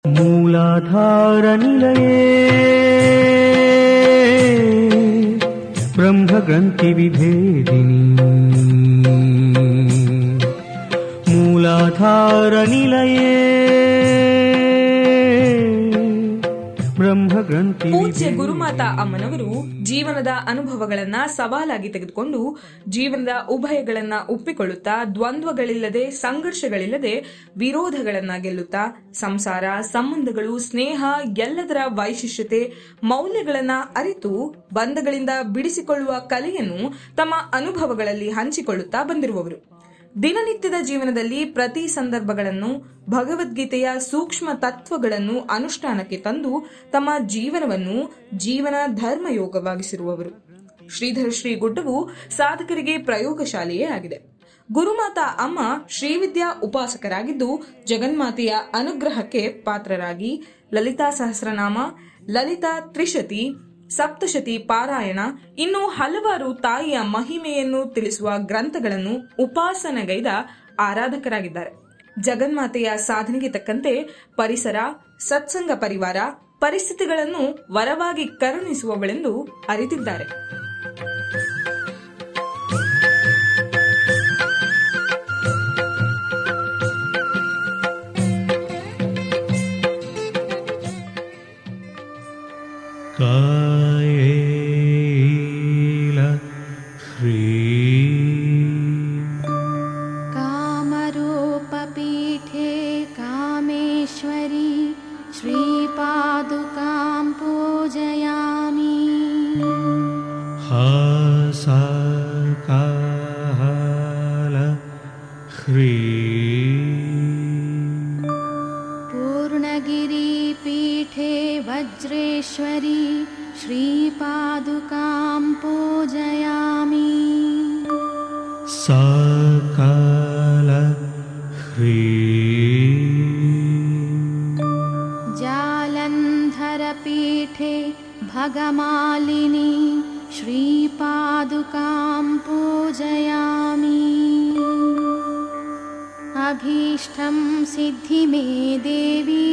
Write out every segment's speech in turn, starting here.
मूलाधारनिलये ब्रह्मग्रन्थिविभेदिनी मूलाधारनिलये ಬ್ರಹ್ಮಗ್ರಂಥಿ ಪೂಜ್ಯ ಗುರುಮಾತಾ ಅಮ್ಮನವರು ಜೀವನದ ಅನುಭವಗಳನ್ನ ಸವಾಲಾಗಿ ತೆಗೆದುಕೊಂಡು ಜೀವನದ ಉಭಯಗಳನ್ನ ಒಪ್ಪಿಕೊಳ್ಳುತ್ತಾ ದ್ವಂದ್ವಗಳಿಲ್ಲದೆ ಸಂಘರ್ಷಗಳಿಲ್ಲದೆ ವಿರೋಧಗಳನ್ನ ಗೆಲ್ಲುತ್ತಾ ಸಂಸಾರ ಸಂಬಂಧಗಳು ಸ್ನೇಹ ಎಲ್ಲದರ ವೈಶಿಷ್ಟ್ಯತೆ ಮೌಲ್ಯಗಳನ್ನ ಅರಿತು ಬಂಧಗಳಿಂದ ಬಿಡಿಸಿಕೊಳ್ಳುವ ಕಲೆಯನ್ನು ತಮ್ಮ ಅನುಭವಗಳಲ್ಲಿ ಹಂಚಿಕೊಳ್ಳುತ್ತಾ ಬಂದಿರುವವರು ದಿನನಿತ್ಯದ ಜೀವನದಲ್ಲಿ ಪ್ರತಿ ಸಂದರ್ಭಗಳನ್ನು ಭಗವದ್ಗೀತೆಯ ಸೂಕ್ಷ್ಮ ತತ್ವಗಳನ್ನು ಅನುಷ್ಠಾನಕ್ಕೆ ತಂದು ತಮ್ಮ ಜೀವನವನ್ನು ಜೀವನ ಧರ್ಮಯೋಗವಾಗಿಸಿರುವವರು ಶ್ರೀಧರ ಶ್ರೀ ಗುಡ್ಡವು ಸಾಧಕರಿಗೆ ಪ್ರಯೋಗಶಾಲೆಯೇ ಆಗಿದೆ ಗುರುಮಾತಾ ಅಮ್ಮ ಶ್ರೀವಿದ್ಯಾ ಉಪಾಸಕರಾಗಿದ್ದು ಜಗನ್ಮಾತೆಯ ಅನುಗ್ರಹಕ್ಕೆ ಪಾತ್ರರಾಗಿ ಲಲಿತಾ ಸಹಸ್ರನಾಮ ಲಲಿತಾ ತ್ರಿಶತಿ ಸಪ್ತಶತಿ ಪಾರಾಯಣ ಇನ್ನು ಹಲವಾರು ತಾಯಿಯ ಮಹಿಮೆಯನ್ನು ತಿಳಿಸುವ ಗ್ರಂಥಗಳನ್ನು ಉಪಾಸನೆಗೈದ ಆರಾಧಕರಾಗಿದ್ದಾರೆ ಜಗನ್ಮಾತೆಯ ಸಾಧನೆಗೆ ತಕ್ಕಂತೆ ಪರಿಸರ ಸತ್ಸಂಗ ಪರಿವಾರ ಪರಿಸ್ಥಿತಿಗಳನ್ನು ವರವಾಗಿ ಕರುಣಿಸುವವಳೆಂದು ಅರಿತಿದ್ದಾರೆ कायेल ह्रीं कामरूपपीठे कामेश्वरी श्रीपादुकां पूजयामि हासाकाल ह्रीं पूर्णगिरिपीठे वज्रेश्वरी श्रीपादुकां पूजयामि साकाल ह्रीं जालन्धरपीठे भगमालिनी श्रीपादुकां पूजयामि अभीष्टं सिद्धि मे देवी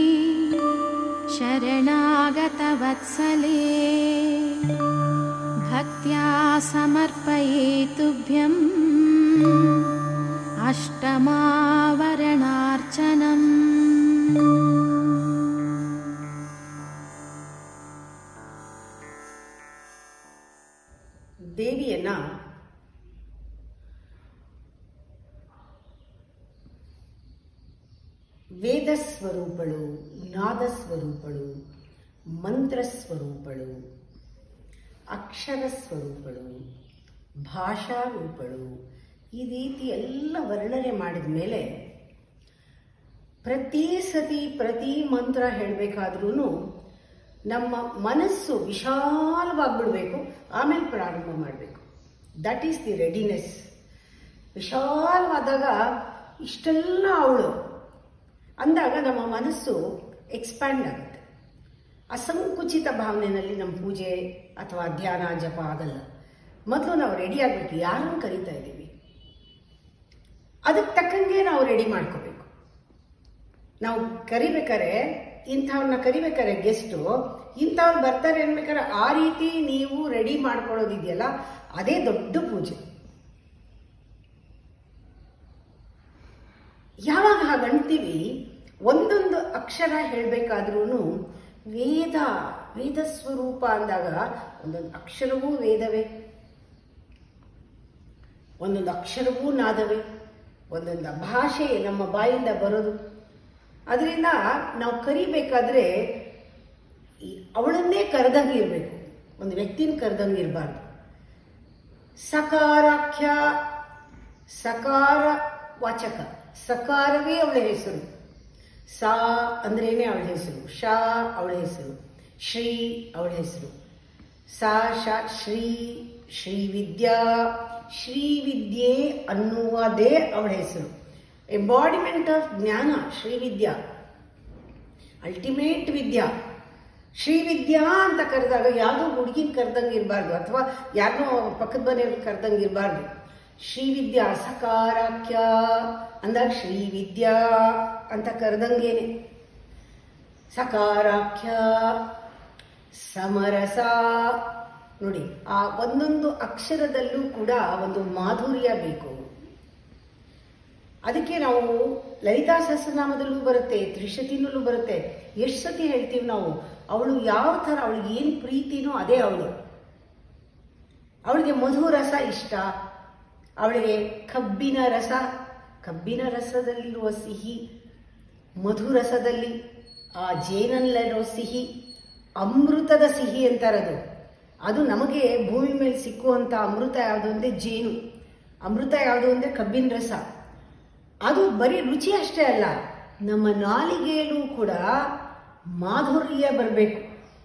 शरणागतवत्सले भक्त्या समर्पये तुभ्यम् अष्टमावरणार्चनम् ದೇವಿಯನ್ನ ವೇದ ಸ್ವರೂಪಳು ನಾದ ಸ್ವರೂಪಳು ಮಂತ್ರ ಸ್ವರೂಪಳು ಅಕ್ಷರ ಸ್ವರೂಪಳು ಭಾಷಾ ರೂಪಳು ಈ ರೀತಿ ಎಲ್ಲ ವರ್ಣನೆ ಮಾಡಿದ ಮೇಲೆ ಪ್ರತಿ ಸತಿ ಪ್ರತಿ ಮಂತ್ರ ಹೇಳಬೇಕಾದ್ರೂ ನಮ್ಮ ಮನಸ್ಸು ವಿಶಾಲವಾಗಿಬಿಡ್ಬೇಕು ಆಮೇಲೆ ಪ್ರಾರಂಭ ಮಾಡಬೇಕು ದಟ್ ಈಸ್ ದಿ ರೆಡಿನೆಸ್ ವಿಶಾಲವಾದಾಗ ಇಷ್ಟೆಲ್ಲ ಅವಳು ಅಂದಾಗ ನಮ್ಮ ಮನಸ್ಸು ಎಕ್ಸ್ಪ್ಯಾಂಡ್ ಆಗುತ್ತೆ ಅಸಂಕುಚಿತ ಭಾವನೆಯಲ್ಲಿ ನಮ್ಮ ಪೂಜೆ ಅಥವಾ ಧ್ಯಾನ ಜಪ ಆಗಲ್ಲ ಮೊದಲು ನಾವು ರೆಡಿ ಆಗಬೇಕು ಯಾರನ್ನು ಕರಿತಾ ಇದ್ದೀವಿ ಅದಕ್ಕೆ ತಕ್ಕಂಗೆ ನಾವು ರೆಡಿ ಮಾಡ್ಕೋಬೇಕು ನಾವು ಕರಿಬೇಕಾರೆ ಇಂಥವ್ರನ್ನ ಕರಿಬೇಕಾರೆ ಗೆಸ್ಟು ಇಂಥವ್ರು ಬರ್ತಾರೆ ಅನ್ಬೇಕಾದ್ರೆ ಆ ರೀತಿ ನೀವು ರೆಡಿ ಮಾಡ್ಕೊಳ್ಳೋದಿದೆಯಲ್ಲ ಅದೇ ದೊಡ್ಡ ಪೂಜೆ ಯಾವಾಗ ಹಾಗಂತೀವಿ ಒಂದೊಂದು ಅಕ್ಷರ ಹೇಳಬೇಕಾದ್ರೂ ವೇದ ವೇದ ಸ್ವರೂಪ ಅಂದಾಗ ಒಂದೊಂದು ಅಕ್ಷರವೂ ವೇದವೇ ಒಂದೊಂದು ಅಕ್ಷರವೂ ನಾದವೇ ಒಂದೊಂದು ಭಾಷೆ ನಮ್ಮ ಬಾಯಿಂದ ಬರೋದು ಅದರಿಂದ ನಾವು ಕರಿಬೇಕಾದ್ರೆ ಈ ಅವಳನ್ನೇ ಕರೆದಂಗೆ ಇರಬೇಕು ಒಂದು ವ್ಯಕ್ತಿನ ಕರೆದಂಗೆ ಇರಬಾರ್ದು ಸಕಾರಾಖ್ಯ ಸಕಾರ ವಾಚಕ ಸಕಾರವೇ ಅವಳ ಹೆಸರು ಸಾ ಅಂದ್ರೇನೆ ಅವಳ ಹೆಸರು ಶಾ ಅವಳ ಹೆಸರು ಶ್ರೀ ಅವಳ ಹೆಸರು ಸಾ ಶ ಶ್ರೀ ಶ್ರೀ ವಿದ್ಯಾ ಶ್ರೀ ವಿದ್ಯೆ ಅನ್ನುವುದೇ ಅವಳ ಹೆಸರು ಎಂಬಾಡಿಮೆಂಟ್ ಆಫ್ ಜ್ಞಾನ ಶ್ರೀವಿದ್ಯಾ ಅಲ್ಟಿಮೇಟ್ ವಿದ್ಯಾ ಶ್ರೀವಿದ್ಯಾ ಅಂತ ಕರೆದಾಗ ಯಾವುದೋ ಹುಡುಗಿನ ಕರೆದಂಗೆ ಇರಬಾರ್ದು ಅಥವಾ ಯಾರನ್ನೋ ಪಕ್ಕದ ಮನೆಯವ್ರು ಕರೆದಂಗೆ ಇರಬಾರ್ದು ಶ್ರೀವಿದ್ಯಾ ಸಕಾರಾಖ್ಯ ಅಂದಾಗ ಶ್ರೀವಿದ್ಯಾ ಅಂತ ಕರೆದಂಗೇನೆ ಸಕಾರಾಖ್ಯ ಸಮರಸ ನೋಡಿ ಆ ಒಂದೊಂದು ಅಕ್ಷರದಲ್ಲೂ ಕೂಡ ಒಂದು ಮಾಧುರ್ಯ ಬೇಕು ಅದಕ್ಕೆ ನಾವು ಲಲಿತಾ ಸಹಸ್ರನಾಮದಲ್ಲೂ ಬರುತ್ತೆ ತ್ರಿಶತಿನಲ್ಲೂ ಬರುತ್ತೆ ಎಷ್ಟು ಸತಿ ಹೇಳ್ತೀವಿ ನಾವು ಅವಳು ಯಾವ ಥರ ಅವಳಿಗೆ ಏನು ಪ್ರೀತಿನೋ ಅದೇ ಅವಳು ಅವಳಿಗೆ ಮಧು ರಸ ಇಷ್ಟ ಅವಳಿಗೆ ಕಬ್ಬಿನ ರಸ ಕಬ್ಬಿನ ರಸದಲ್ಲಿರುವ ಸಿಹಿ ಮಧು ರಸದಲ್ಲಿ ಆ ಜೇನಲ್ಲಿರೋ ಸಿಹಿ ಅಮೃತದ ಸಿಹಿ ಅಂತಾರದು ಅದು ನಮಗೆ ಭೂಮಿ ಮೇಲೆ ಸಿಕ್ಕುವಂಥ ಅಮೃತ ಯಾವುದು ಅಂದರೆ ಜೇನು ಅಮೃತ ಯಾವುದು ಅಂದರೆ ಕಬ್ಬಿನ ರಸ ಅದು ಬರೀ ರುಚಿ ಅಷ್ಟೇ ಅಲ್ಲ ನಮ್ಮ ನಾಲಿಗೆಯಲ್ಲೂ ಕೂಡ ಮಾಧುರ್ಯ ಬರಬೇಕು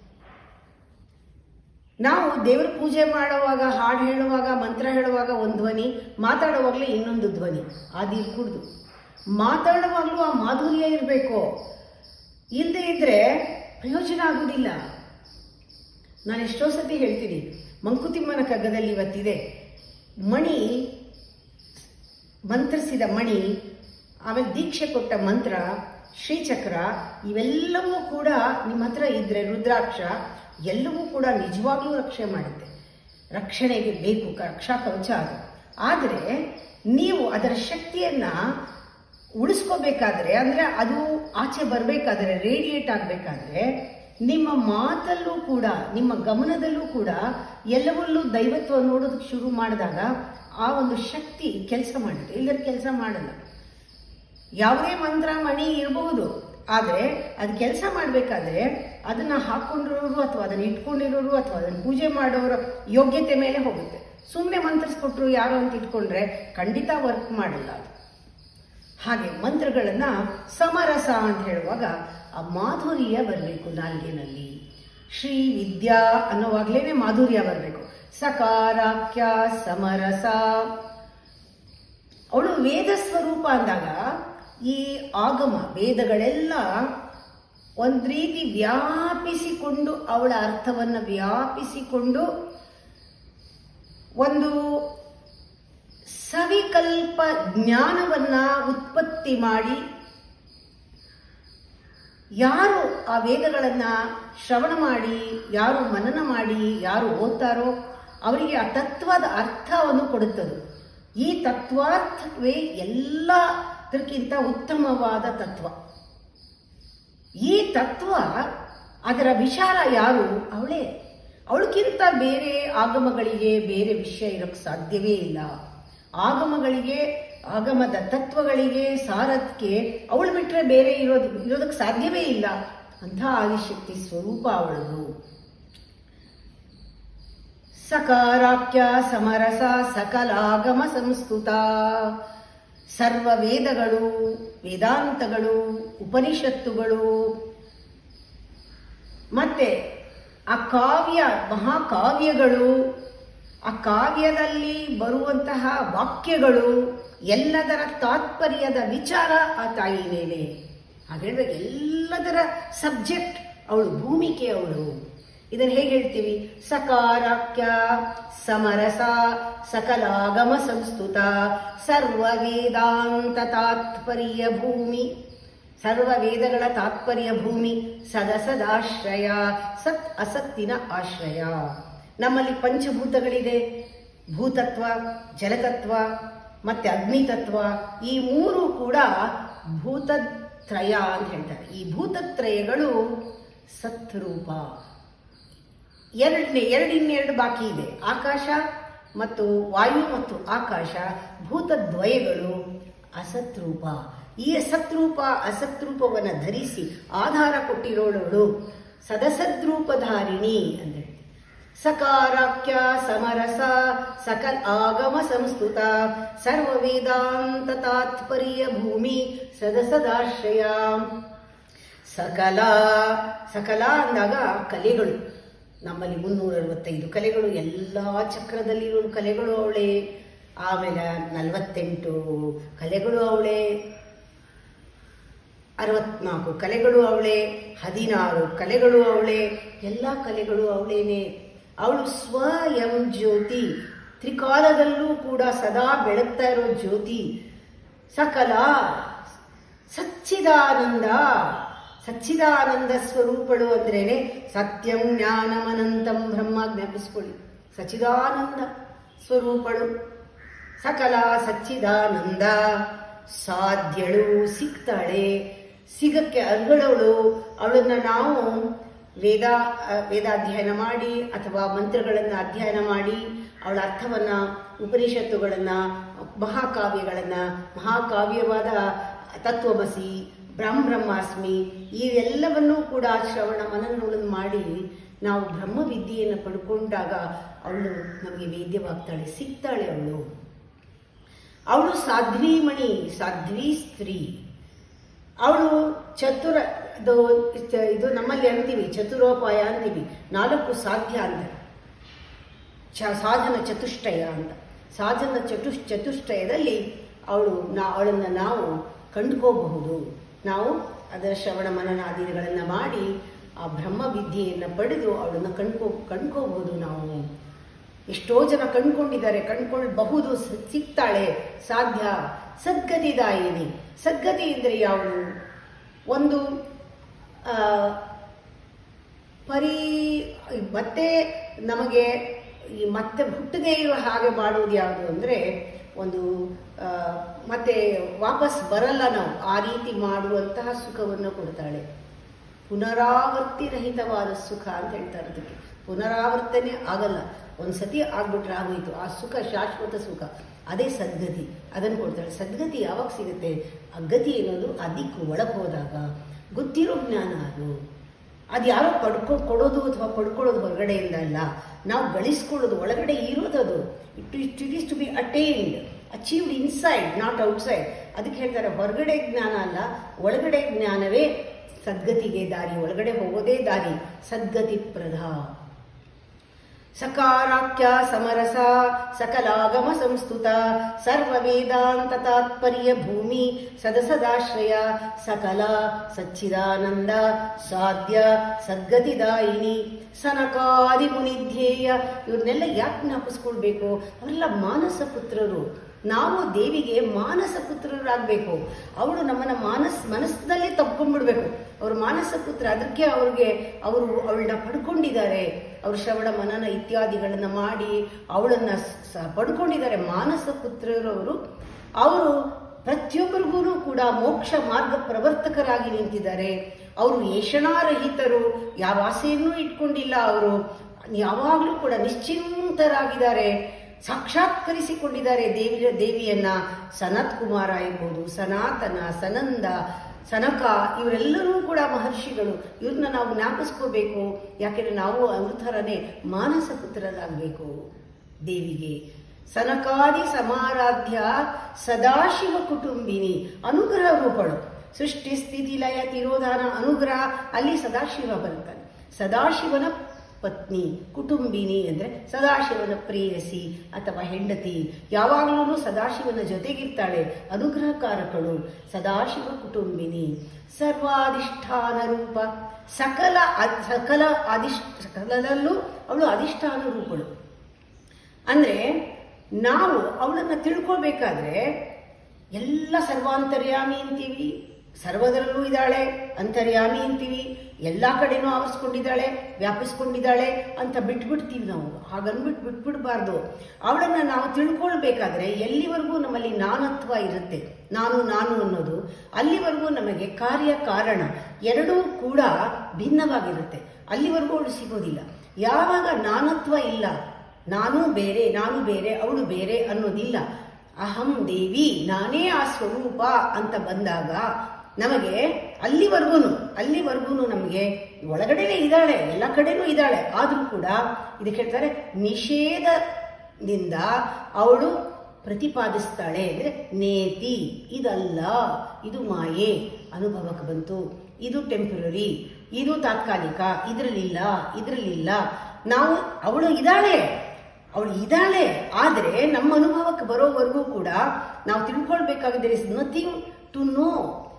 ನಾವು ದೇವರ ಪೂಜೆ ಮಾಡುವಾಗ ಹಾಡು ಹೇಳುವಾಗ ಮಂತ್ರ ಹೇಳುವಾಗ ಒಂದು ಧ್ವನಿ ಮಾತಾಡುವಾಗಲೇ ಇನ್ನೊಂದು ಧ್ವನಿ ಅದು ಕುಡ್ದು ಮಾತಾಡುವಾಗಲೂ ಆ ಮಾಧುರ್ಯ ಇರಬೇಕು ಇಲ್ಲದೆ ಇದ್ರೆ ಪ್ರಯೋಜನ ಆಗುವುದಿಲ್ಲ ನಾನು ಎಷ್ಟೋ ಸತಿ ಹೇಳ್ತೀನಿ ಮಂಕುತಿಮ್ಮನ ಕಗ್ಗದಲ್ಲಿ ಇವತ್ತಿದೆ ಮಣಿ ಮಂತ್ರಿಸಿದ ಮಣಿ ಆಮೇಲೆ ದೀಕ್ಷೆ ಕೊಟ್ಟ ಮಂತ್ರ ಶ್ರೀಚಕ್ರ ಇವೆಲ್ಲವೂ ಕೂಡ ನಿಮ್ಮ ಹತ್ರ ಇದ್ರೆ ರುದ್ರಾಕ್ಷ ಎಲ್ಲವೂ ಕೂಡ ನಿಜವಾಗ್ಲೂ ರಕ್ಷಣೆ ಮಾಡುತ್ತೆ ರಕ್ಷಣೆಗೆ ಬೇಕು ಕ- ರಕ್ಷಾ ಕವಚ ಅದು ಆದರೆ ನೀವು ಅದರ ಶಕ್ತಿಯನ್ನ ಉಳಿಸ್ಕೋಬೇಕಾದ್ರೆ ಅಂದ್ರೆ ಅದು ಆಚೆ ಬರಬೇಕಾದ್ರೆ ರೇಡಿಯೇಟ್ ಆಗಬೇಕಾದ್ರೆ ನಿಮ್ಮ ಮಾತಲ್ಲೂ ಕೂಡ ನಿಮ್ಮ ಗಮನದಲ್ಲೂ ಕೂಡ ಎಲ್ಲವಲ್ಲೂ ದೈವತ್ವ ನೋಡೋದಕ್ಕೆ ಶುರು ಮಾಡಿದಾಗ ಆ ಒಂದು ಶಕ್ತಿ ಕೆಲಸ ಮಾಡುತ್ತೆ ಇಲ್ಲದ್ರೆ ಕೆಲಸ ಮಾಡಲ್ಲ ಯಾವುದೇ ಮಂತ್ರ ಮಣಿ ಇರಬಹುದು ಆದರೆ ಅದು ಕೆಲಸ ಮಾಡಬೇಕಾದ್ರೆ ಅದನ್ನ ಹಾಕೊಂಡಿರೋರು ಅಥವಾ ಅದನ್ನ ಇಟ್ಕೊಂಡಿರೋರು ಅಥವಾ ಅದನ್ನ ಪೂಜೆ ಮಾಡೋರ ಯೋಗ್ಯತೆ ಮೇಲೆ ಹೋಗುತ್ತೆ ಸುಮ್ಮನೆ ಮಂತ್ರಿಸ್ಕೊಟ್ರು ಯಾರು ಅಂತ ಇಟ್ಕೊಂಡ್ರೆ ಖಂಡಿತ ವರ್ಕ್ ಮಾಡಲ್ಲ ಅದು ಹಾಗೆ ಮಂತ್ರಗಳನ್ನ ಸಮರಸ ಅಂತ ಹೇಳುವಾಗ ಆ ಮಾಧುರ್ಯ ಬರಬೇಕು ನಾಲ್ಗಿನಲ್ಲಿ ಶ್ರೀ ವಿದ್ಯಾ ಅನ್ನೋವಾಗ್ಲೇನೆ ಮಾಧುರ್ಯ ಬರಬೇಕು ಸಕಾರಾಖ್ಯ ಸಮರಸ ಅವಳು ವೇದ ಸ್ವರೂಪ ಅಂದಾಗ ಈ ಆಗಮ ವೇದಗಳೆಲ್ಲ ಒಂದು ರೀತಿ ವ್ಯಾಪಿಸಿಕೊಂಡು ಅವಳ ಅರ್ಥವನ್ನು ವ್ಯಾಪಿಸಿಕೊಂಡು ಒಂದು ಸವಿಕಲ್ಪ ಜ್ಞಾನವನ್ನ ಉತ್ಪತ್ತಿ ಮಾಡಿ ಯಾರು ಆ ವೇದಗಳನ್ನ ಶ್ರವಣ ಮಾಡಿ ಯಾರು ಮನನ ಮಾಡಿ ಯಾರು ಓದ್ತಾರೋ ಅವರಿಗೆ ಆ ತತ್ವದ ಅರ್ಥವನ್ನು ಕೊಡುತ್ತದೆ ಈ ತತ್ವಾರ್ಥವೇ ಎಲ್ಲದಕ್ಕಿಂತ ಉತ್ತಮವಾದ ತತ್ವ ಈ ತತ್ವ ಅದರ ವಿಚಾರ ಯಾರು ಅವಳೇ ಅವಳಕ್ಕಿಂತ ಬೇರೆ ಆಗಮಗಳಿಗೆ ಬೇರೆ ವಿಷಯ ಇರೋಕ್ಕೆ ಸಾಧ್ಯವೇ ಇಲ್ಲ ಆಗಮಗಳಿಗೆ ಆಗಮದ ತತ್ವಗಳಿಗೆ ಸಾರಕ್ಕೆ ಅವಳು ಬಿಟ್ಟರೆ ಬೇರೆ ಇರೋದು ಇರೋದಕ್ಕೆ ಸಾಧ್ಯವೇ ಇಲ್ಲ ಅಂಥ ಆದಿಶಕ್ತಿ ಸ್ವರೂಪ ಅವಳದು ಸಕಾರಾಖ್ಯ ಸಮರಸ ಸಕಲಾಗಮ ಸಂಸ್ತುತ ಸರ್ವ ವೇದಗಳು ವೇದಾಂತಗಳು ಉಪನಿಷತ್ತುಗಳು ಮತ್ತೆ ಆ ಕಾವ್ಯ ಮಹಾಕಾವ್ಯಗಳು ಆ ಕಾವ್ಯದಲ್ಲಿ ಬರುವಂತಹ ವಾಕ್ಯಗಳು ಎಲ್ಲದರ ತಾತ್ಪರ್ಯದ ವಿಚಾರ ಆ ತಾಯಿನೇನೆ ಹಾಗೇಳ್ಬೇಕು ಎಲ್ಲದರ ಸಬ್ಜೆಕ್ಟ್ ಅವಳು ಭೂಮಿಕೆ ಅವಳು ಇದನ್ನು ಹೇಗೆ ಹೇಳ್ತೀವಿ ಸಕಾರಾಖ್ಯ ಸಮರಸ ಸಕಲಾಗಮ ಸಂಸ್ತುತ ಸರ್ವ ವೇದಾಂತ ತಾತ್ಪರ್ಯ ಭೂಮಿ ಸರ್ವ ವೇದಗಳ ತಾತ್ಪರ್ಯ ಭೂಮಿ ಸದಸದಾಶ್ರಯ ಸತ್ ಅಸತ್ತಿನ ಆಶ್ರಯ ನಮ್ಮಲ್ಲಿ ಪಂಚಭೂತಗಳಿದೆ ಭೂತತ್ವ ಜಲತತ್ವ ಮತ್ತೆ ಅಗ್ನಿತತ್ವ ಈ ಮೂರು ಕೂಡ ಭೂತತ್ರಯ ಅಂತ ಹೇಳ್ತಾರೆ ಈ ಭೂತತ್ರಯಗಳು ಸತ್ರೂಪ ಎರಡನೇ ಎರಡು ಇನ್ನೆರಡು ಬಾಕಿ ಇದೆ ಆಕಾಶ ಮತ್ತು ವಾಯು ಮತ್ತು ಆಕಾಶ ಭೂತದ್ವಯಗಳು ಅಸತ್ರೂಪ ಈ ಅಸತ್ರೂಪ ಅಸತ್ರೂಪವನ್ನು ಧರಿಸಿ ಆಧಾರ ಕೊಟ್ಟಿರೋಳವಳು ಸದಸದ್ರೂಪಧಾರಿಣಿ ಅಂತ ಹೇಳ್ತೀವಿ ಸಕಾರಾಖ್ಯ ಸಮರಸ ಸಕಲ ಆಗಮ ಸಂಸ್ತುತ ಸರ್ವ ವೇದಾಂತ ತಾತ್ಪರ್ಯ ಭೂಮಿ ಸದಸದಾಶ್ರಯ ಸಕಲ ಸಕಲ ಅಂದಾಗ ಕಲೆಗಳು ನಮ್ಮಲ್ಲಿ ಮುನ್ನೂರ ಅರವತ್ತೈದು ಕಲೆಗಳು ಎಲ್ಲ ಚಕ್ರದಲ್ಲಿರೋ ಕಲೆಗಳು ಅವಳೇ ಆಮೇಲೆ ನಲವತ್ತೆಂಟು ಕಲೆಗಳು ಅವಳೇ ಅರವತ್ನಾಲ್ಕು ಕಲೆಗಳು ಅವಳೇ ಹದಿನಾರು ಕಲೆಗಳು ಅವಳೇ ಎಲ್ಲ ಕಲೆಗಳು ಅವಳೇನೆ ಅವಳು ಸ್ವಯಂ ಜ್ಯೋತಿ ತ್ರಿಕಾಲದಲ್ಲೂ ಕೂಡ ಸದಾ ಬೆಳಗ್ತಾ ಇರೋ ಜ್ಯೋತಿ ಸಕಲ ಸಚ್ಚಿದಾನಂದ ಸಚ್ಚಿದಾನಂದ ಸ್ವರೂಪಳು ಅಂದ್ರೇನೆ ಸತ್ಯಂ ಜ್ಞಾನಮನಂತಂ ಬ್ರಹ್ಮ ಜ್ಞಾಪಿಸ್ಕೊಳ್ಳಿ ಸಚ್ಚಿದಾನಂದ ಸ್ವರೂಪಳು ಸಕಲ ಸಚ್ಚಿದಾನಂದ ಸಾಧ್ಯಳು ಸಿಗ್ತಾಳೆ ಸಿಗಕ್ಕೆ ಅರ್ಗಳವಳು ಅವಳನ್ನ ನಾವು ವೇದ ಆ, ವೇದಾಧ್ಯಯನ ಮಾಡಿ ಅಥವಾ ಮಂತ್ರಗಳನ್ನು ಅಧ್ಯಯನ ಮಾಡಿ ಅವಳ ಅರ್ಥವನ್ನ ಉಪನಿಷತ್ತುಗಳನ್ನ ಮಹಾಕಾವ್ಯಗಳನ್ನ ಮಹಾಕಾವ್ಯವಾದ ತತ್ವಮಸಿ ಬ್ರಹ್ಮ ಬ್ರಹ್ಮಾಸ್ಮಿ ಇವೆಲ್ಲವನ್ನೂ ಕೂಡ ಶ್ರವಣ ಮನನಗಳನ್ನು ಮಾಡಿ ನಾವು ಬ್ರಹ್ಮವಿದ್ಯೆಯನ್ನು ಪಡ್ಕೊಂಡಾಗ ಅವಳು ನಮಗೆ ವೇದ್ಯವಾಗ್ತಾಳೆ ಸಿಗ್ತಾಳೆ ಅವಳು ಅವಳು ಸಾಧ್ವೀಮಣಿ ಸಾಧ್ವಿ ಸ್ತ್ರೀ ಅವಳು ಚತುರ ಇದು ಇದು ನಮ್ಮಲ್ಲಿ ಅಂತೀವಿ ಚತುರೋಪಾಯ ಅಂತೀವಿ ನಾಲ್ಕು ಸಾಧ್ಯ ಅಂತ ಚ ಸಾಧನ ಚತುಷ್ಟಯ ಅಂತ ಸಾಧನ ಚತುಷ್ ಚತುಷ್ಟಯದಲ್ಲಿ ಅವಳು ನಾ ಅವಳನ್ನು ನಾವು ಕಂಡುಕೋಬಹುದು ನಾವು ಅದರ ಶ್ರವಣ ಮನನಾದಿಗಳನ್ನು ಮಾಡಿ ಆ ಬ್ರಹ್ಮ ವಿದ್ಯೆಯನ್ನು ಪಡೆದು ಅವಳನ್ನು ಕಂಡ್ಕೋ ಕಂಡ್ಕೋಬಹುದು ನಾವು ಎಷ್ಟೋ ಜನ ಕಂಡ್ಕೊಂಡಿದ್ದಾರೆ ಕಂಡ್ಕೊಳ್ಬಹುದು ಸ- ಸಿಗ್ತಾಳೆ ಸಾಧ್ಯ ಸದ್ಗತಿದಾಯಿನಿ ಸದ್ಗತಿ ಅಂದರೆ ಯಾವುದು ಒಂದು ಆ, ಪರಿ ಮತ್ತೆ ನಮಗೆ ಈ ಮತ್ತೆ ಹುಟ್ಟದೇ ಇರುವ ಹಾಗೆ ಮಾಡುವುದು ಯಾವುದು ಅಂದರೆ ಒಂದು ಆ, ಮತ್ತೆ ವಾಪಸ್ ಬರಲ್ಲ ನಾವು ಆ ರೀತಿ ಮಾಡುವಂತಹ ಸುಖವನ್ನು ಕೊಡ್ತಾಳೆ ಪುನರಾವರ್ತಿ ರಹಿತವಾದ ಸುಖ ಅಂತ ಹೇಳ್ತಾರೆ ಅದಕ್ಕೆ ಪುನರಾವರ್ತನೆ ಆಗಲ್ಲ ಒಂದ್ಸತಿ ಆಗ್ಬಿಟ್ರೆ ಆಗೋಯ್ತು ಆ ಸುಖ ಶಾಶ್ವತ ಸುಖ ಅದೇ ಸದ್ಗತಿ ಅದನ್ನು ಕೊಡ್ತಾಳೆ ಸದ್ಗತಿ ಯಾವಾಗ ಸಿಗುತ್ತೆ ಆ ಗತಿ ಅನ್ನೋದು ಅದಕ್ಕೆ ಒಳಗೆ ಹೋದಾಗ ಗೊತ್ತಿರೋ ಜ್ಞಾನ ಅದು ಅದು ಯಾರೋ ಪಡ್ಕೊ ಕೊಡೋದು ಅಥವಾ ಪಡ್ಕೊಳ್ಳೋದು ಹೊರಗಡೆಯಿಂದ ಅಲ್ಲ ನಾವು ಗಳಿಸ್ಕೊಳ್ಳೋದು ಒಳಗಡೆ ಇರೋದದು it it it is to be attained achieved inside not outside ಅದಕ್ಕೆ ಹೇಳ್ತಾರೆ ಹೊರಗಡೆ ಜ್ಞಾನ ಅಲ್ಲ ಒಳಗಡೆ ಜ್ಞಾನವೇ ಸದ್ಗತಿಗೆ ದಾರಿ ಒಳಗಡೆ ಹೋಗೋದೇ ದಾರಿ ಸದ್ಗತಿ ಪ್ರಧ ಸಕಾರಾಖ್ಯ ಸಮರಸ ಸಕಲಾಗಮ ಸಂಸ್ತುತ ಸರ್ವ ವೇದಾಂತ ತಾತ್ಪರ್ಯ ಭೂಮಿ ಸದಸದಾಶ್ರಯ ಸಕಲ ಸಚ್ಚಿದಾನಂದ ಸಾಧ್ಯ ಸದ್ಗತಿದಾಯಿನಿ ಸನಕಾದಿ ಮುನಿಧ್ಯೇಯ ಇವ್ರನ್ನೆಲ್ಲ ಯಾಕೆ ಜ್ಞಾಪಿಸ್ಕೊಳ್ಬೇಕು ಅವರೆಲ್ಲ ಮಾನಸ ಪುತ್ರರು ನಾವು ದೇವಿಗೆ ಮಾನಸ ಪುತ್ರರಾಗಬೇಕು ಅವಳು ನಮ್ಮನ್ನ ಮಾನಸ್ ಮನಸ್ಸಿನಲ್ಲೇ ತಪ್ಕೊಂಡ್ಬಿಡ್ಬೇಕು ಅವ್ರ ಮಾನಸ ಪುತ್ರ ಅದಕ್ಕೆ ಅವ್ರಿಗೆ ಅವರು ಅವಳನ್ನ ಪಡ್ಕೊಂಡಿದ್ದಾರೆ ಅವ್ರ ಶ್ರವಣ ಮನನ ಇತ್ಯಾದಿಗಳನ್ನ ಮಾಡಿ ಅವಳನ್ನ ಸ ಪಡ್ಕೊಂಡಿದ್ದಾರೆ ಮಾನಸ ಪುತ್ರರವರು ಅವರು ಪ್ರತಿಯೊಬ್ಬರಿಗೂ ಕೂಡ ಮೋಕ್ಷ ಮಾರ್ಗ ಪ್ರವರ್ತಕರಾಗಿ ನಿಂತಿದ್ದಾರೆ ಅವರು ಏಷಣಾರಹಿತರು ಯಾವ ಆಸೆಯನ್ನೂ ಇಟ್ಕೊಂಡಿಲ್ಲ ಅವರು ಯಾವಾಗಲೂ ಕೂಡ ನಿಶ್ಚಿಂತರಾಗಿದ್ದಾರೆ ಸಾಕ್ಷಾತ್ಕರಿಸಿಕೊಂಡಿದ್ದಾರೆ ದೇವಿ ದೇವಿಯನ್ನ ಸನತ್ ಕುಮಾರ ಇರ್ಬೋದು ಸನಾತನ ಸನಂದ ಸನಕ ಇವರೆಲ್ಲರೂ ಕೂಡ ಮಹರ್ಷಿಗಳು ಇವ್ರನ್ನ ನಾವು ಜ್ಞಾಪಿಸ್ಕೋಬೇಕು ಯಾಕೆಂದ್ರೆ ನಾವು ಅವ್ರ ಥರನೇ ಮಾನಸ ಪುತ್ರರಾಗಬೇಕು ದೇವಿಗೆ ಸನಕಾದಿ ಸಮಾರಾಧ್ಯ ಸದಾಶಿವ ಕುಟುಂಬಿನಿ ಅನುಗ್ರಹ ರೂಪಳು ಸೃಷ್ಟಿ ಸ್ಥಿತಿ ಲಯ ತಿರೋಧಾನ ಅನುಗ್ರಹ ಅಲ್ಲಿ ಸದಾಶಿವ ಬರ್ತಾನೆ ಸದಾಶಿವನ ಪತ್ನಿ ಕುಟುಂಬಿನಿ ಅಂದ್ರೆ ಸದಾಶಿವನ ಪ್ರೇಯಸಿ ಅಥವಾ ಹೆಂಡತಿ ಯಾವಾಗಲೂ ಸದಾಶಿವನ ಜೊತೆಗಿರ್ತಾಳೆ ಅನುಗ್ರಹಕಾರಕಳು ಸದಾಶಿವ ಕುಟುಂಬಿನಿ ಸರ್ವಾಧಿಷ್ಠಾನ ರೂಪ ಸಕಲ ಅ- ಸಕಲ ಅಧಿಷ್ಠ ಸಕಲದಲ್ಲೂ ಅವಳು ಅಧಿಷ್ಠಾನ ರೂಪಳು ಅಂದ್ರೆ ನಾವು ಅವಳನ್ನ ತಿಳ್ಕೊಳ್ಬೇಕಾದ್ರೆ ಎಲ್ಲ ಸರ್ವಾಂತರ್ಯಾಮಿ ಅಂತೀವಿ ಸರ್ವದರಲ್ಲೂ ಇದ್ದಾಳೆ ಅಂತರ್ಯಾಮಿ ಅಂತೀವಿ ಎಲ್ಲ ಕಡೆನೂ ಆವರಿಸ್ಕೊಂಡಿದ್ದಾಳೆ ವ್ಯಾಪಿಸ್ಕೊಂಡಿದ್ದಾಳೆ ಅಂತ ಬಿಟ್ಬಿಡ್ತೀವಿ ನಾವು ಹಾಗನ್ಬಿಟ್ಟು ಬಿಟ್ಬಿಡ್ಬಾರ್ದು ಅವಳನ್ನ ನಾವು ತಿಳ್ಕೊಳ್ಬೇಕಾದ್ರೆ ಎಲ್ಲಿವರೆಗೂ ನಮ್ಮಲ್ಲಿ ನಾನತ್ವ ಇರುತ್ತೆ ನಾನು ನಾನು ಅನ್ನೋದು ಅಲ್ಲಿವರೆಗೂ ನಮಗೆ ಕಾರ್ಯ ಕಾರಣ ಎರಡೂ ಕೂಡ ಭಿನ್ನವಾಗಿರುತ್ತೆ ಅಲ್ಲಿವರೆಗೂ ಅವಳು ಸಿಗೋದಿಲ್ಲ ಯಾವಾಗ ನಾನತ್ವ ಇಲ್ಲ ನಾನು ಬೇರೆ ನಾನು ಬೇರೆ ಅವಳು ಬೇರೆ ಅನ್ನೋದಿಲ್ಲ ಅಹಂ ದೇವಿ ನಾನೇ ಆ ಸ್ವರೂಪ ಅಂತ ಬಂದಾಗ ನಮಗೆ ಅಲ್ಲಿವರೆಗೂ ಅಲ್ಲಿವರೆಗೂ ನಮಗೆ ಒಳಗಡೆನೇ ಇದ್ದಾಳೆ ಎಲ್ಲ ಕಡೆನೂ ಇದ್ದಾಳೆ ಆದರೂ ಕೂಡ ಇದಕ್ಕೆ ಹೇಳ್ತಾರೆ ನಿಷೇಧದಿಂದ ಅವಳು ಪ್ರತಿಪಾದಿಸ್ತಾಳೆ ಅಂದ್ರೆ ನೇತಿ ಇದಲ್ಲ ಇದು ಮಾಯೆ ಅನುಭವಕ್ಕೆ ಬಂತು ಇದು ಟೆಂಪರರಿ ಇದು ತಾತ್ಕಾಲಿಕ ಇದರಲ್ಲಿಲ್ಲ ಇದರಲ್ಲಿಲ್ಲ ನಾವು ಅವಳು ಇದ್ದಾಳೆ ಅವಳು ಇದ್ದಾಳೆ ಆದರೆ ನಮ್ಮ ಅನುಭವಕ್ಕೆ ಬರೋವರೆಗೂ ಕೂಡ ನಾವು ತಿಳ್ಕೊಳ್ಬೇಕಾಗಿದೆ ಇಸ್ ನಥಿಂಗ್ ಟು ನೋ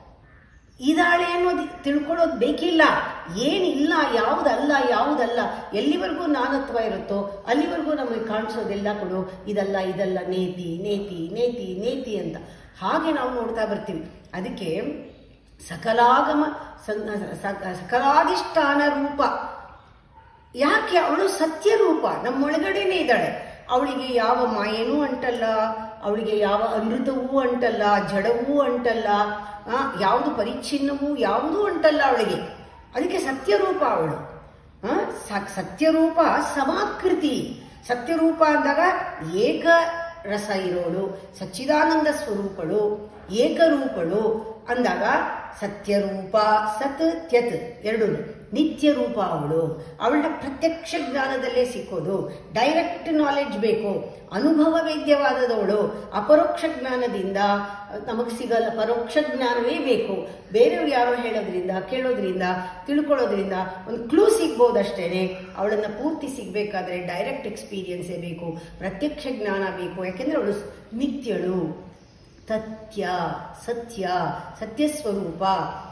ಇದಾಳೆ ಅನ್ನೋದು ತಿಳ್ಕೊಳ್ಳೋದು ಬೇಕಿಲ್ಲ ಏನಿಲ್ಲ ಯಾವುದಲ್ಲ ಯಾವುದಲ್ಲ ಎಲ್ಲಿವರೆಗೂ ನಾನತ್ವ ಇರುತ್ತೋ ಅಲ್ಲಿವರೆಗೂ ನಮಗೆ ಕಾಣಿಸೋದೆಲ್ಲ ಕೊಡು ಇದಲ್ಲ ಇದಲ್ಲ ನೇತಿ ನೇತಿ ನೇತಿ ನೇತಿ ಅಂತ ಹಾಗೆ ನಾವು ನೋಡ್ತಾ ಬರ್ತೀವಿ ಅದಕ್ಕೆ ಸಕಲಾಗಮ ಸಂ- ಸ- ಸಕಲಾಧಿಷ್ಠಾನ ರೂಪ ಯಾಕೆ ಅವಳು ಸತ್ಯ ರೂಪ ನಮ್ಮೊಳಗಡೆನೆ ಇದ್ದಾಳೆ ಅವಳಿಗೆ ಯಾವ ಮಾಯನೂ ಅಂಟಲ್ಲ ಅವಳಿಗೆ ಯಾವ ಅಮೃತವೂ ಅಂಟಲ್ಲ ಜಡವೂ ಅಂಟಲ್ಲ ಆ, ಯಾವುದು ಪರಿಚ್ಛಿನ್ನವೂ ಯಾವುದೂ ಅಂಟಲ್ಲ ಅವಳಿಗೆ ಅದಕ್ಕೆ ಸತ್ಯರೂಪ ಅವಳು ಆ, ಸ- ಸತ್ಯರೂಪ ಸಮಾಕೃತಿ ಸತ್ಯರೂಪ ಅಂದಾಗ ಏಕ ರಸ ಇರೋಳು ಸಚ್ಚಿದಾನಂದ ಸ್ವರೂಪಳು ಏಕರೂಪಳು ಅಂದಾಗ ಸತ್ಯರೂಪ ಸತ್ ತ್ಯತ್ ಎರಡು ನಿತ್ಯ ರೂಪ ಅವಳು ಅವಳ ಪ್ರತ್ಯಕ್ಷ ಜ್ಞಾನದಲ್ಲೇ ಸಿಕ್ಕೋದು ಡೈರೆಕ್ಟ್ ನಾಲೆಡ್ಜ್ ಬೇಕು ಅನುಭವ ವೇದ್ಯವಾದದವಳು ಅಪರೋಕ್ಷ ಜ್ಞಾನದಿಂದ ನಮಗೆ ಸಿಗಲ್ಲ ಪರೋಕ್ಷ ಜ್ಞಾನವೇ ಬೇಕು ಬೇರೆಯವ್ರು ಯಾರೋ ಹೇಳೋದ್ರಿಂದ ಕೇಳೋದ್ರಿಂದ ತಿಳ್ಕೊಳ್ಳೋದ್ರಿಂದ ಒಂದು ಕ್ಲೂ ಸಿಗ್ಬೋದಷ್ಟೇನೆ ಅವಳನ್ನ ಪೂರ್ತಿ ಸಿಗ್ಬೇಕಾದ್ರೆ ಡೈರೆಕ್ಟ್ ಎಕ್ಸ್ಪೀರಿಯನ್ಸೇ ಬೇಕು ಪ್ರತ್ಯಕ್ಷ ಜ್ಞಾನ ಬೇಕು ಯಾಕೆಂದ್ರೆ ಅವಳು ನಿತ್ಯಳು ತಥ್ಯ ಸತ್ಯ ಸತ್ಯಸ್ವರೂಪ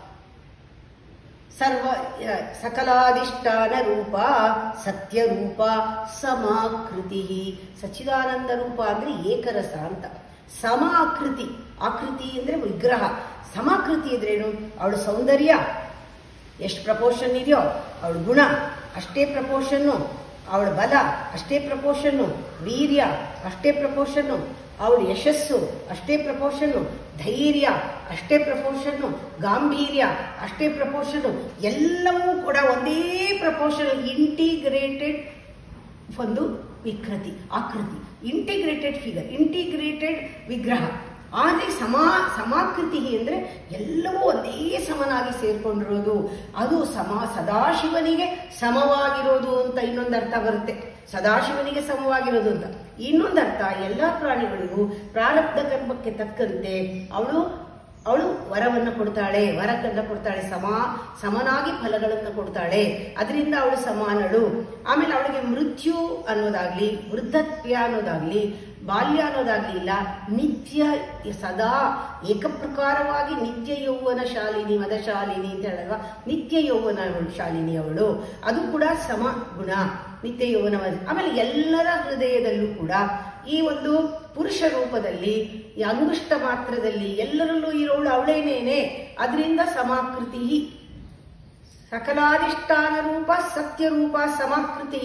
ಸರ್ವ ಸಕಲಾಧಿಷ್ಠಾನ ರೂಪ ಸತ್ಯ ರೂಪ ಸಮಾಕೃತಿ ಸಚ್ಚಿದಾನಂದ ರೂಪ ಅಂದ್ರೆ ಏಕರಸ ಅಂತ ಸಮಾಕೃತಿ ಆಕೃತಿ ಅಂದ್ರೆ ವಿಗ್ರಹ ಸಮಾಕೃತಿ ಅಂದ್ರೇನು ಅವಳ ಸೌಂದರ್ಯ ಎಷ್ಟು ಪ್ರಪೋರ್ಷನ್ ಇದೆಯೋ ಅವಳ ಗುಣ ಅಷ್ಟೇ ಪ್ರಪೋರ್ಷನ್ನು ಅವಳ ಬಲ ಅಷ್ಟೇ ಪ್ರಪೋರ್ಷನ್ನು ವೀರ್ಯ ಅಷ್ಟೇ ಪ್ರಪೋರ್ಷನ್ನು ಅವಳ ಯಶಸ್ಸು ಅಷ್ಟೇ ಪ್ರಪೋರ್ಷನ್ನು ಧೈರ್ಯ ಅಷ್ಟೇ ಪ್ರಪೋರ್ಷನ್ನು ಗಾಂಭೀರ್ಯ ಅಷ್ಟೇ ಪ್ರಪೋರ್ಷನ್ನು ಎಲ್ಲವೂ ಕೂಡ ಒಂದೇ ಪ್ರಪೋರ್ಷನ್ ಇಂಟಿಗ್ರೇಟೆಡ್ ಒಂದು ವಿಕೃತಿ ಆಕೃತಿ ಇಂಟಿಗ್ರೇಟೆಡ್ ಫಿಗರ್ ಇಂಟಿಗ್ರೇಟೆಡ್ ವಿಗ್ರಹ ಆದರೆ ಸಮಾ ಸಮಾಕೃತಿ ಅಂದರೆ ಎಲ್ಲವೂ ಒಂದೇ ಸಮನಾಗಿ ಸೇರ್ಕೊಂಡಿರೋದು ಅದು ಸಮ ಸದಾಶಿವನಿಗೆ ಸಮವಾಗಿರೋದು ಅಂತ ಇನ್ನೊಂದು ಅರ್ಥ ಬರುತ್ತೆ ಸದಾಶಿವನಿಗೆ ಸಮವಾಗಿರೋದು ಅಂತ ಇನ್ನೊಂದು ಅರ್ಥ ಎಲ್ಲ ಪ್ರಾಣಿಗಳಿಗೂ ಪ್ರಾರಬ್ಧ ಕರ್ಮಕ್ಕೆ ತಕ್ಕಂತೆ ಅವಳು ಅವಳು ವರವನ್ನು ಕೊಡ್ತಾಳೆ ವರಕನ್ನ ಕೊಡ್ತಾಳೆ ಸಮ ಸಮನಾಗಿ ಫಲಗಳನ್ನು ಕೊಡ್ತಾಳೆ ಅದರಿಂದ ಅವಳು ಸಮಾನಳು ಆಮೇಲೆ ಅವಳಿಗೆ ಮೃತ್ಯು ಅನ್ನೋದಾಗ್ಲಿ ವೃದ್ಧತ್ವ ಅನ್ನೋದಾಗ್ಲಿ ಬಾಲ್ಯ ಅನ್ನೋದಾಗ್ಲಿ ಇಲ್ಲ ನಿತ್ಯ ಸದಾ ಏಕಪ್ರಕಾರವಾಗಿ ನಿತ್ಯ ಯೌವನ ಶಾಲಿನಿ ಮದಶಾಲಿನಿ ಅಂತ ಹೇಳಲ್ವಾ ನಿತ್ಯ ಯೌವನ ಶಾಲಿನಿ ಅವಳು ಅದು ಕೂಡ ಸಮ ಗುಣ ನಿತ್ಯ ಯೌವನ ಆಮೇಲೆ ಎಲ್ಲರ ಹೃದಯದಲ್ಲೂ ಕೂಡ ಈ ಒಂದು ಪುರುಷ ರೂಪದಲ್ಲಿ ಈ ಅಂಗುಷ್ಟ ಮಾತ್ರದಲ್ಲಿ ಎಲ್ಲರಲ್ಲೂ ಇರೋಳು ಅವಳೇನೇನೆ ಅದರಿಂದ ಸಮಾಕೃತಿ ಸಕಲಾಧಿಷ್ಠಾನ ರೂಪ ಸತ್ಯ ರೂಪ ಸಮಾಕೃತಿ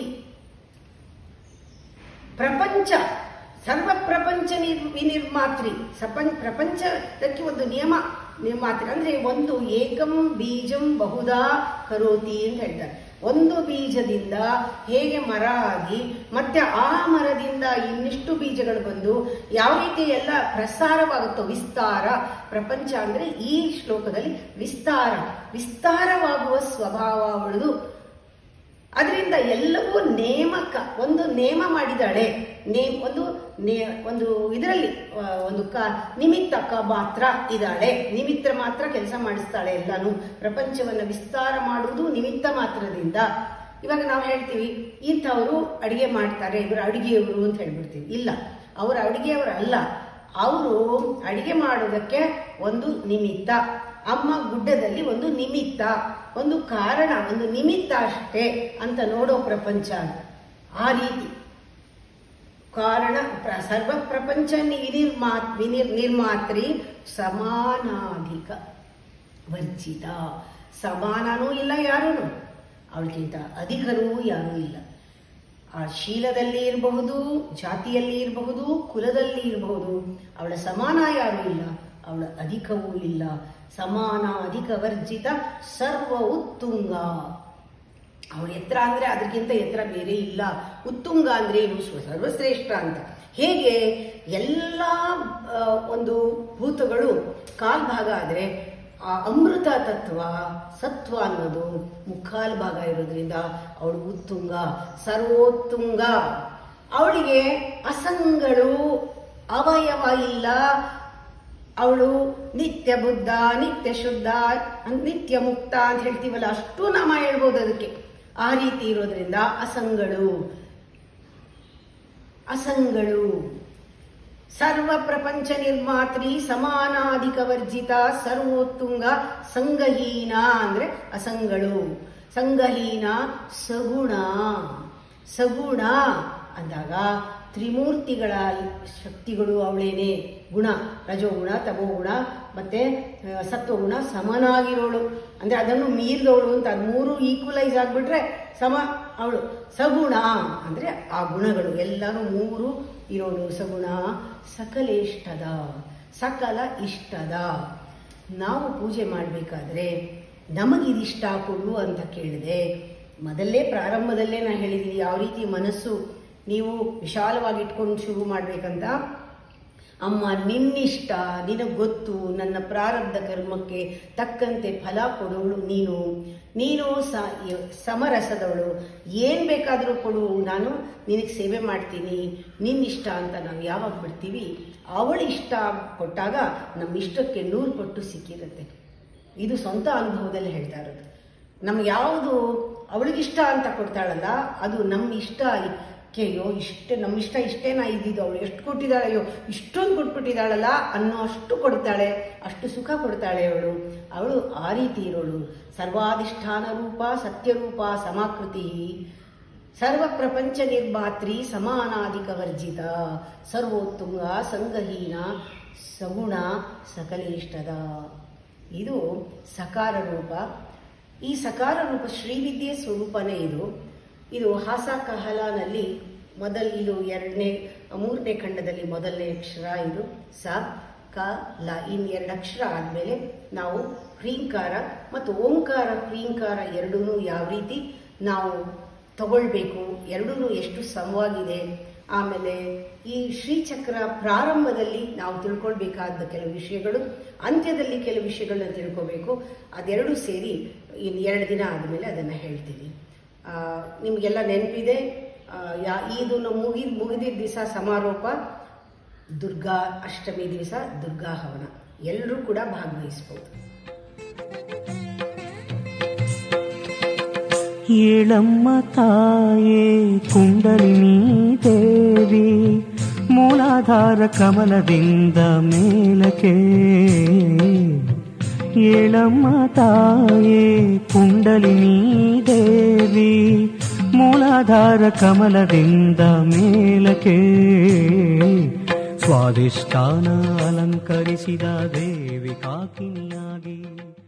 ಪ್ರಪಂಚ ಸರ್ವ ಪ್ರಪಂಚ ನಿರ್ ವಿನಿರ್ಮಾತ್ರಿ ಸಪಂ ಪ್ರಪಂಚದಕ್ಕೆ ಒಂದು ನಿಯಮ ನಿರ್ಮಾತ್ರಿ ಅಂದ್ರೆ ಒಂದು ಏಕಂ ಬೀಜಂ ಬಹುದಾ ಕರೋತಿ ಅಂತ ಹೇಳ್ತಾರೆ ಒಂದು ಬೀಜದಿಂದ ಹೇಗೆ ಮರ ಆಗಿ ಮತ್ತೆ ಆ ಮರದಿಂದ ಇನ್ನಿಷ್ಟು ಬೀಜಗಳು ಬಂದು ಯಾವ ರೀತಿ ಎಲ್ಲ ಪ್ರಸಾರವಾಗುತ್ತೋ ವಿಸ್ತಾರ ಪ್ರಪಂಚ ಅಂದ್ರೆ ಈ ಶ್ಲೋಕದಲ್ಲಿ ವಿಸ್ತಾರ ವಿಸ್ತಾರವಾಗುವ ಸ್ವಭಾವ ಅವಳದು ಅದರಿಂದ ಎಲ್ಲವೂ ನೇಮಕ ಒಂದು ನೇಮ ಮಾಡಿದಾಳೆ ನೇಮ್ ಒಂದು ನೇ ಒಂದು ಇದರಲ್ಲಿ ಆ, ಒಂದು ಕ ನಿಮಿತ್ತ ಕ ಮಾತ್ರ ಇದ್ದಾಳೆ ನಿಮಿತ್ತ ಮಾತ್ರ ಕೆಲಸ ಮಾಡಿಸ್ತಾಳೆ ಎಲ್ಲಾನು ಪ್ರಪಂಚವನ್ನು ವಿಸ್ತಾರ ಮಾಡುವುದು ನಿಮಿತ್ತ ಮಾತ್ರದಿಂದ ಇವಾಗ ನಾವು ಹೇಳ್ತೀವಿ ಇಂಥವರು ಅಡಿಗೆ ಮಾಡ್ತಾರೆ ಇವರು ಅಡಿಗೆಯವರು ಅಂತ ಹೇಳ್ಬಿಡ್ತೀವಿ ಇಲ್ಲ ಅವರು ಅಡಿಗೆಯವರು ಅಲ್ಲ ಅವರು ಅಡಿಗೆ ಮಾಡೋದಕ್ಕೆ ಒಂದು ನಿಮಿತ್ತ ಅಮ್ಮ ಗುಡ್ಡದಲ್ಲಿ ಒಂದು ನಿಮಿತ್ತ ಒಂದು ಕಾರಣ ಒಂದು ನಿಮಿತ್ತ ಅಷ್ಟೇ ಅಂತ ನೋಡೋ ಪ್ರಪಂಚ ಅದು. ಆ ರೀತಿ ಕಾರಣ ಪ್ರ- ಸರ್ವ ಪ್ರಪಂಚ ವಿನಿರ್ಮಾ ವಿನಿರ್ ನಿರ್ಮಾತ್ರಿ ಸಮಾನಾಧಿಕ ವರ್ಜಿತ ಸಮಾನನೂ ಇಲ್ಲ ಯಾರೂ ಅವಳಿಗಿಂತ ಅಧಿಕರೂ ಯಾರೂ ಇಲ್ಲ ಆ ಶೀಲದಲ್ಲಿ ಇರಬಹುದು ಜಾತಿಯಲ್ಲಿ ಇರಬಹುದು ಕುಲದಲ್ಲಿ ಇರಬಹುದು ಅವಳ ಸಮಾನ ಯಾರೂ ಇಲ್ಲ ಅವಳ ಅಧಿಕವೂ ಇಲ್ಲ ಸಮಾನ ಅಧಿಕ ವರ್ಜಿತ ಸರ್ವ ಉತ್ತುಂಗ ಅವಳ ಎತ್ತರ ಅಂದ್ರೆ ಅದಕ್ಕಿಂತ ಎತ್ತರ ಬೇರೆ ಇಲ್ಲ ಉತ್ತುಂಗ ಅಂದ್ರೆ ಏನು ಸ್ವ- ಸರ್ವಶ್ರೇಷ್ಠ ಅಂತ ಹೇಗೆ ಎಲ್ಲ ಆ, ಒಂದು ಭೂತಗಳು ಕಾಲ್ ಭಾಗ ಆದ್ರೆ ಆ ಅಮೃತ ತತ್ವ ಸತ್ವ ಅನ್ನೋದು ಮುಕ್ಕಾಲ್ ಭಾಗ ಇರೋದ್ರಿಂದ ಅವಳು ಉತ್ತುಂಗ ಸರ್ವೋತ್ತುಂಗ ಅವಳಿಗೆ ಅಸಂಗಳು ಅವಯವ ಇಲ್ಲ ಅವಳು ನಿತ್ಯ ಬುದ್ಧ ನಿತ್ಯ ಶುದ್ಧ ನಿತ್ಯ ಮುಕ್ತ ಅಂತ ಹೇಳ್ತೀವಲ್ಲ ಅಷ್ಟು ನಾಮ ಹೇಳ್ಬೋದು ಅದಕ್ಕೆ ಆ ರೀತಿ ಇರೋದ್ರಿಂದ ಅಸಂಗಳು ಅಸಂಗಳು ಸರ್ವ ಪ್ರಪಂಚ ನಿರ್ಮಾತ್ರಿ ಸಮಾನಾಧಿಕ ವರ್ಜಿತ ಸರ್ವೋತ್ತುಂಗ ಸಂಗಹೀನ ಅಂದ್ರೆ ಅಸಂಗಳು ಸಂಗಹೀನ ಸಗುಣ ಸಗುಣ ಅಂದಾಗ ತ್ರಿಮೂರ್ತಿಗಳ ಶಕ್ತಿಗಳು ಅವಳೇನೆ ಗುಣ ರಜೋಗುಣ ತಮೋಗುಣ ಮತ್ತೆ ಆ, ಸತ್ವಗುಣ ಸಮನಾಗಿರೋಳು ಅಂದ್ರೆ ಅದನ್ನು ಮೀರಿದವಳು ಅಂತ ಅದು ಮೂರು ಈಕ್ವಲೈಸ್ ಆಗ್ಬಿಟ್ರೆ ಸಮ ಅವಳು ಸಗುಣ ಅಂದ್ರೆ ಆ ಗುಣಗಳು ಎಲ್ಲರೂ ಮೂರು ಇರೋಳು ಸಗುಣ ಸಕಲೇಷ್ಟದ ಸಕಲ ಇಷ್ಟದ ನಾವು ಪೂಜೆ ಮಾಡಬೇಕಾದ್ರೆ ನಮಗಿದಿಷ್ಟ ಕೊಡು ಅಂತ ಕೇಳಿದೆ ಮೊದಲೇ ಪ್ರಾರಂಭದಲ್ಲೇ ನಾ ಹೇಳಿದ್ದೀನಿ ಯಾವ ರೀತಿ ಮನಸ್ಸು ನೀವು ವಿಶಾಲವಾಗಿ ಇಟ್ಕೊಂಡು ಶುರು ಮಾಡ್ಬೇಕಂತ ಅಮ್ಮ ನಿನ್ನಿಷ್ಟ ನಿನಗೆ ಗೊತ್ತು ನನ್ನ ಪ್ರಾರಬ್ಧ ಕರ್ಮಕ್ಕೆ ತಕ್ಕಂತೆ ಫಲ ಕೊಡೋಳು ನೀನು ನೀನು ಸ ಸಮರಸದವಳು ಏನು ಬೇಕಾದರೂ ಕೊಡು ನಾನು ನಿನಗೆ ಸೇವೆ ಮಾಡ್ತೀನಿ ನಿನ್ನಿಷ್ಟ ಅಂತ ನಾವು ಯಾವಾಗ ಬಿಡ್ತೀವಿ ಅವಳ ಇಷ್ಟ ಕೊಟ್ಟಾಗ ನಮ್ಮ ಇಷ್ಟಕ್ಕೆ ನೂರು ಪಟ್ಟು ಸಿಕ್ಕಿರುತ್ತೆ ಇದು ಸ್ವಂತ ಅನುಭವದಲ್ಲಿ ಹೇಳ್ತಾ ಇರೋದು ನಮ್ಗೆ ಯಾವುದು ಅವಳಿಗಿಷ್ಟ ಅಂತ ಕೊಡ್ತಾಳಲ್ಲ ಅದು ನಮ್ಮ ಇಷ್ಟ ಅಯ್ಯೋ ಇಷ್ಟೇ ನಮ್ಮ ಇಷ್ಟ ಇಷ್ಟೇನಾ ಇದ್ದಿದ್ದು ಅವಳು ಎಷ್ಟು ಕೊಟ್ಟಿದ್ದಾಳೆ ಅಯ್ಯೋ ಇಷ್ಟೊಂದು ಕೊಟ್ಬಿಟ್ಟಿದ್ದಾಳಲ್ಲ ಅನ್ನೋ ಅಷ್ಟು ಕೊಡ್ತಾಳೆ ಅಷ್ಟು ಸುಖ ಕೊಡ್ತಾಳೆ ಅವಳು ಅವಳು ಆ ರೀತಿ ಇರೋಳು ಸರ್ವಾಧಿಷ್ಠಾನ ರೂಪ ಸತ್ಯರೂಪ ಸಮಾಕೃತಿ ಸರ್ವ ಪ್ರಪಂಚ ನಿರ್ಮಾತ್ರಿ ಸಮಾನಾಧಿಕ ವರ್ಜಿತ ಸರ್ವೋತ್ತುಂಗ ಸಂಗಹೀನ ಸಗುಣ ಸಕಲೇಷ್ಟದ ಇದು ಸಕಾರ ರೂಪ ಈ ಸಕಾರ ರೂಪ ಶ್ರೀವಿದ್ಯೆ ಸ್ವರೂಪನೇ ಇದು ಇದು ಹಾಸ ಕಹಲನಲ್ಲಿ ಮೊದಲ ಇದು ಎರಡನೇ ಮೂರನೇ ಖಂಡದಲ್ಲಿ ಮೊದಲನೇ ಅಕ್ಷರ ಇದು ಸ ಕ ಲ ಇನ್ ಎರಡು ಅಕ್ಷರ ಆದಮೇಲೆ ನಾವು ಕ್ರೀಂಕಾರ ಮತ್ತು ಓಂಕಾರ ಕ್ರೀಂಕಾರ ಎರಡೂ ಯಾವ ರೀತಿ ನಾವು ತಗೊಳ್ಬೇಕು ಎರಡೂ ಎಷ್ಟು ಸಮವಾಗಿದೆ ಆಮೇಲೆ ಈ ಶ್ರೀಚಕ್ರ ಪ್ರಾರಂಭದಲ್ಲಿ ನಾವು ತಿಳ್ಕೊಳ್ಬೇಕಾದ ಕೆಲವು ವಿಷಯಗಳು ಅಂತ್ಯದಲ್ಲಿ ಕೆಲವು ವಿಷಯಗಳನ್ನ ತಿಳ್ಕೋಬೇಕು ಅದೆರಡು ಸೇರಿ ಇನ್ನು ಎರಡು ದಿನ ಆದಮೇಲೆ ಅದನ್ನು ಹೇಳ್ತೀನಿ ಆ, ನಿಮಗೆಲ್ಲ ನೆನಪಿದೆ ಆ, ಯಾ ಇದನ್ನು ಮುಗಿ ಮುಗಿದಿದ್ದ ದಿವಸ ಸಮಾರೋಪ ದುರ್ಗಾ ಅಷ್ಟಮಿ ದಿವಸ ದುರ್ಗಾ ಹವನ ಎಲ್ಲರೂ ಕೂಡ ಭಾಗವಹಿಸ್ಬೋದು ಏಳಮ್ಮ ತಾಯೇ ಕುಂಡಲಿನಿ ದೇವಿ ಮೂಲಾಧಾರ ಕಮಲದಿಂದ ಮೇಲಕ್ಕೆ ಏಳಮ್ಮ ತಾಯೇ ಕುಂಡಲಿನಿ ದೇವಿ ಮೂಲಾಧಾರ ಕಮಲದಿಂದ ಮೇಲಕ್ಕೆ ಸ್ವಾದಿಷ್ಟಾನ ಅಲಂಕರಿಸಿದ ದೇವಿ ಕಾಕಿನಿಯಾಗಿ